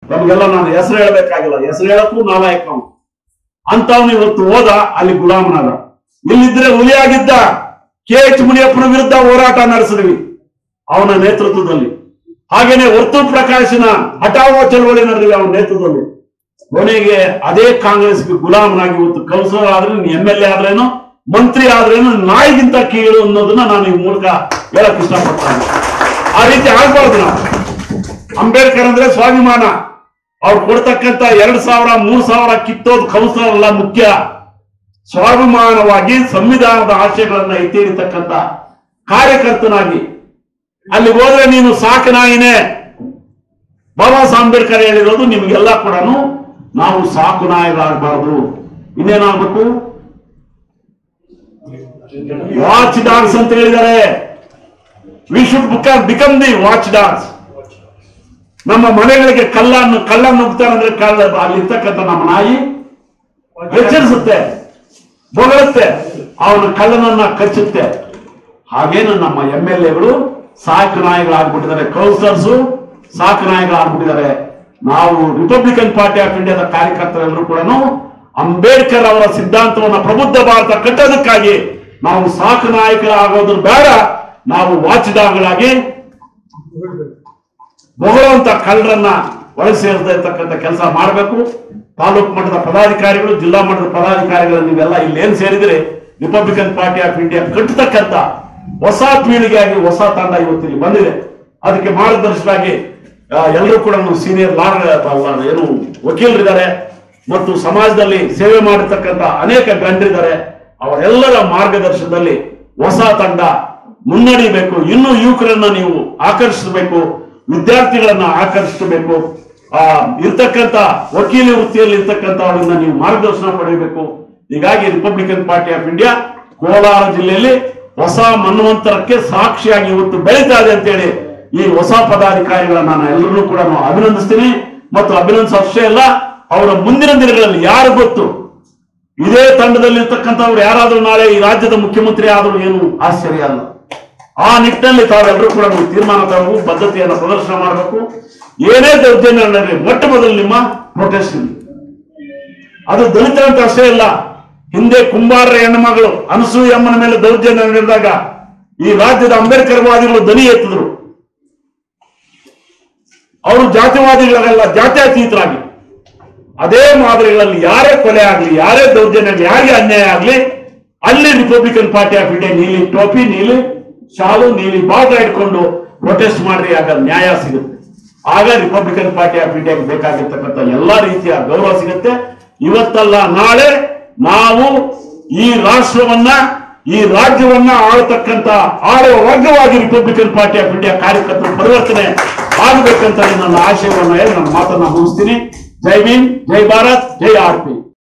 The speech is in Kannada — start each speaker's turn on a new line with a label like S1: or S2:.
S1: ನಮಗೆಲ್ಲ ನಾನು ಹೆಸರು ಹೇಳಬೇಕಾಗಿಲ್ಲ ಹೆಸರು ಹೇಳಕ್ಕೂ ನಾಲಾಯಕ ಅವನು ಅಂತವನು ಇವತ್ತು ಹೋದ ಅಲ್ಲಿ ಗುಲಾಮನಾದ ಇಲ್ಲಿದ್ರೆ ಹುಲಿಯಾಗಿದ್ದ ಕೆ ಎಚ್ ಮುನಿಯಪ್ಪನ ವಿರುದ್ಧ ಹೋರಾಟ ನಡೆಸಿದ್ವಿ ಅವನ ನೇತೃತ್ವದಲ್ಲಿ ಹಾಗೇನೆ ವರ್ತೂರ್ ಪ್ರಕಾಶನ ಹಠಾವೋ ಚಳವಳಿ ನಡೆದಿವೆ ಅವನ ನೇತೃತ್ವದಲ್ಲಿ ಕೊನೆಗೆ ಅದೇ ಕಾಂಗ್ರೆಸ್ಗೆ ಗುಲಾಮನಾಗಿ ಇವತ್ತು ಕೌನ್ಸಿಲರ್ ಆದ್ರೆ ಎಂ ಎಲ್ ಎ ಆದ್ರೇನು ಮಂತ್ರಿ ಆದ್ರೇನು ನಾಯಿಗಿಂತ ಕೀಳು ಅನ್ನೋದನ್ನ ನಾನು ಈ ಮೂಲಕ ಹೇಳಕ್ ಇಷ್ಟಪಡ್ತೇನೆ ಆ ರೀತಿ ಆಗ್ಬಾರ್ದು ನಾವು ಅಂಬೇಡ್ಕರ್ ಅಂದ್ರೆ ಸ್ವಾಭಿಮಾನ ಅವ್ರು ಕೊಡ್ತಕ್ಕಂತ ಎರಡ್ ಸಾವಿರ ಮೂರ್ ಸಾವಿರ ಕಿತ್ತೋದು ಕೌನ್ಸಿಲರ್ ಅಲ್ಲ ಮುಖ್ಯ ಸ್ವಾಭಿಮಾನವಾಗಿ ಸಂವಿಧಾನದ ಆಶಯಗಳನ್ನ ಎತ್ತಿ ಹಿಡಿತಕ್ಕಂತ ಕಾರ್ಯಕರ್ತನಾಗಿ ಅಲ್ಲಿ ಹೋದ್ರೆ ನೀನು ಸಾಕನಾಯಿನೇ ಬಾಬಾ ಸಾಹೇಬ್ ಅಂಬೇಡ್ಕರ್ ಹೇಳಿರೋದು ನಿಮ್ಗೆಲ್ಲ ಕೂಡ ನಾವು ಸಾಕು ನಾಯಿಗಳಾಗಬಾರ್ದು ಇನ್ನೇನಾಗಬೇಕು ವಾಚ್ ಡಾಗ್ಸ್ ಅಂತ ಹೇಳಿದ್ದಾರೆ we should become become the watch dogs ನಮ್ಮ ಮನೆಗಳಿಗೆ ಕಲ್ಲನ್ನು ಕಳ್ಳ ನುಗ್ತಾರೆ ಅಂದ್ರೆ ಕಳ್ಳ ಅಲ್ಲಿರ್ತಕ್ಕಂಥ ನಮ್ಮ ನಾಯಿ ಎಚ್ಚರಿಸುತ್ತೆ ಬೊಗಳುತ್ತೆ ಅವನ ಕಳ್ಳನನ್ನ ಕಚ್ಚುತ್ತೆ ಹಾಗೇನು ನಮ್ಮ ಎಂ ಎಲ್ ಎಗಳು ಸಾಕು ನಾಯಿಗಳಾಗ್ಬಿಟ್ಟಿದ್ದಾರೆ ಕೌನ್ಸಿಲರ್ಸು ಸಾಕು ನಾಯಿಗಳಾಗ್ಬಿಟ್ಟಿದ್ದಾರೆ ನಾವು ರಿಪಬ್ಲಿಕನ್ ಪಾರ್ಟಿ ಆಫ್ ಇಂಡಿಯಾದ ಕಾರ್ಯಕರ್ತರೆಲ್ಲರೂ ಕೂಡ ಅಂಬೇಡ್ಕರ್ ಅವರ ಸಿದ್ಧಾಂತವನ್ನ ಪ್ರಬುದ್ಧ ಭಾರತ ಕಟ್ಟೋದಕ್ಕಾಗಿ ನಾವು ಸಾಕು ನಾಯಕರಾಗೋದು ಬೇಡ ನಾವು ವಾಚ್ಡಾಗ್ಗಳಾಗಿ ಬೊಗಳುವಂತ ಕಳ್ಳರನ್ನ ಒಳಗೆ ಸೇರಿಸದೇ ಇರ್ತಕ್ಕಂಥ ಕೆಲಸ ಮಾಡಬೇಕು ತಾಲೂಕು ಮಟ್ಟದ ಪದಾಧಿಕಾರಿಗಳು ಜಿಲ್ಲಾ ಮಟ್ಟದ ಪದಾಧಿಕಾರಿಗಳು ನೀವೆಲ್ಲ ಇಲ್ಲಿ ಏನ್ ಸೇರಿದ್ರೆ ರಿಪಬ್ಲಿಕನ್ ಪಾರ್ಟಿ ಆಫ್ ಇಂಡಿಯಾ ಕಟ್ಟತಕ್ಕಂತ ಹೊಸ ಪೀಳಿಗೆಯಾಗಿ ಹೊಸ ತಂಡ ಇವತ್ತು ಇಲ್ಲಿ ಬಂದಿದೆ ಅದಕ್ಕೆ ಮಾರ್ಗದರ್ಶಕರಾಗಿ ಎಲ್ಲರೂ ಕೂಡ ಸೀನಿಯರ್ ಲಾರ್ ಏನು ವಕೀಲರಿದ್ದಾರೆ ಮತ್ತು ಸಮಾಜದಲ್ಲಿ ಸೇವೆ ಮಾಡಿರ್ತಕ್ಕಂಥ ಅನೇಕ ಗಂಡರಿದ್ದಾರೆ ಅವರೆಲ್ಲರ ಮಾರ್ಗದರ್ಶನದಲ್ಲಿ ಹೊಸ ತಂಡ ಮುನ್ನಡಿಬೇಕು ಇನ್ನೂ ಯುವಕರನ್ನ ನೀವು ಆಕರ್ಷಿಸಬೇಕು ವಿದ್ಯಾರ್ಥಿಗಳನ್ನ ಆಕರ್ಷಿಸಬೇಕು ಆ ಇರ್ತಕ್ಕಂಥ ವಕೀಲಿ ವೃತ್ತಿಯಲ್ಲಿ ಇರ್ತಕ್ಕಂಥವರಿಂದ ನೀವು ಮಾರ್ಗದರ್ಶನ ಪಡೆಯಬೇಕು ಹೀಗಾಗಿ Republican Party of India Kolar ಜಿಲ್ಲೆಯಲ್ಲಿ ಹೊಸ ಮನ್ವಂತರಕ್ಕೆ ಸಾಕ್ಷಿಯಾಗಿ ಇವತ್ತು ಬೆಳೀತಾ ಇದೆ ಅಂತೇಳಿ ಈ ಹೊಸ ಪದಾಧಿಕಾರಿಗಳನ್ನ ನಾನು ಎಲ್ಲರನ್ನೂ ಕೂಡ ನಾನು ಅಭಿನಂದಿಸ್ತೀನಿ ಮತ್ತು ಅಭಿನಂದಿಸೋ ಅಷ್ಟೇ ಅಲ್ಲ ಅವರ ಮುಂದಿನ ದಿನಗಳಲ್ಲಿ ಯಾರು ಗೊತ್ತು ಇದೇ ತಂಡದಲ್ಲಿ ಇರ್ತಕ್ಕಂಥವ್ರು ಯಾರಾದ್ರೂ ನಾಳೆ ಈ ರಾಜ್ಯದ ಮುಖ್ಯಮಂತ್ರಿ ಆದ್ರೂ ಏನು ಆಶ್ಚರ್ಯ ಅಲ್ಲ ಆ ನಿಟ್ಟಿನಲ್ಲಿ ತಾವೆಲ್ಲರೂ ಕೂಡ ನೀವು ತೀರ್ಮಾನ ತಗೋಬೇಕು ಬದ್ಧತೆಯನ್ನು ಪ್ರದರ್ಶನ ಮಾಡಬೇಕು ಏನೇ ದೌರ್ಜನ್ಯ ನಡೆಯಲಿ ಮೊಟ್ಟ ಮೊದಲು ನಿಮ್ಮ ಪ್ರೊಟೆಸ್ಟ್ ಇರಲಿ ಅದು ದಲಿತ ಅಂತ ಅಷ್ಟೇ ಇಲ್ಲ ಹಿಂದೆ ಕುಂಬಾರರ ಹೆಣ್ಣುಮಗಳು ಅನಸೂಯ ಅಮ್ಮನ ಮೇಲೆ ದೌರ್ಜನ್ಯ ನಡೆದಾಗ ಈ ರಾಜ್ಯದ ಅಂಬೇಡ್ಕರ್ ವಾದಿಗಳು ದನಿ ಎತ್ತಿದ್ರು ಅವರು ಜಾತಿವಾದಿಗಳಲ್ಲ ಜಾತ್ಯತೀತರಾಗಿ ಅದೇ ಮಾದರಿಗಳಲ್ಲಿ ಯಾರೇ ಕೊಲೆ ಆಗಲಿ ಯಾರೇ ದೌರ್ಜನ್ಯ ಆಗ್ಲಿ ಯಾರಿಗೆ ಅನ್ಯಾಯ ಆಗಲಿ ಅಲ್ಲಿ ರಿಪಬ್ಲಿಕನ್ ಪಾರ್ಟಿ ಆಫ್ ಇಂಡಿಯಾ ನೀಲಿ ಟೋಪಿ ನೀಲಿ ಶಾಲು ನೀಲಿ ಬಾವುಟ ಇಟ್ಕೊಂಡು ಪ್ರೊಟೆಸ್ಟ್ ಮಾಡ್ರಿ ಆಗ ನ್ಯಾಯ ಸಿಗುತ್ತೆ ಆಗ ರಿಪಬ್ಲಿಕನ್ ಪಾರ್ಟಿ ಆಫ್ ಇಂಡಿಯಾಗೆ ಬೇಕಾಗಿರ್ತಕ್ಕಂಥ ಎಲ್ಲಾ ರೀತಿಯ ಗೌರವ ಸಿಗುತ್ತೆ ಇವತ್ತಲ್ಲ ನಾಳೆ ನಾವು ಈ ರಾಷ್ಟ್ರವನ್ನ ಈ ರಾಜ್ಯವನ್ನ ಆಳತಕ್ಕಂತ ಆಳುವ ವರ್ಗವಾಗಿ ರಿಪಬ್ಲಿಕನ್ ಪಾರ್ಟಿ ಆಫ್ ಇಂಡಿಯಾ ಕಾರ್ಯಕರ್ತರು ಪರಿವರ್ತನೆ ಆಗಬೇಕಂತ ನನ್ನ ಆಶಯವನ್ನು ಹೇಳಿ ನನ್ನ ಮಾತನ್ನ ಮುಗಿಸ್ತೀನಿ ಜೈ ಭೀಮ್ ಜೈ ಭಾರತ್ ಜೈ ಆರ್ ಪಿ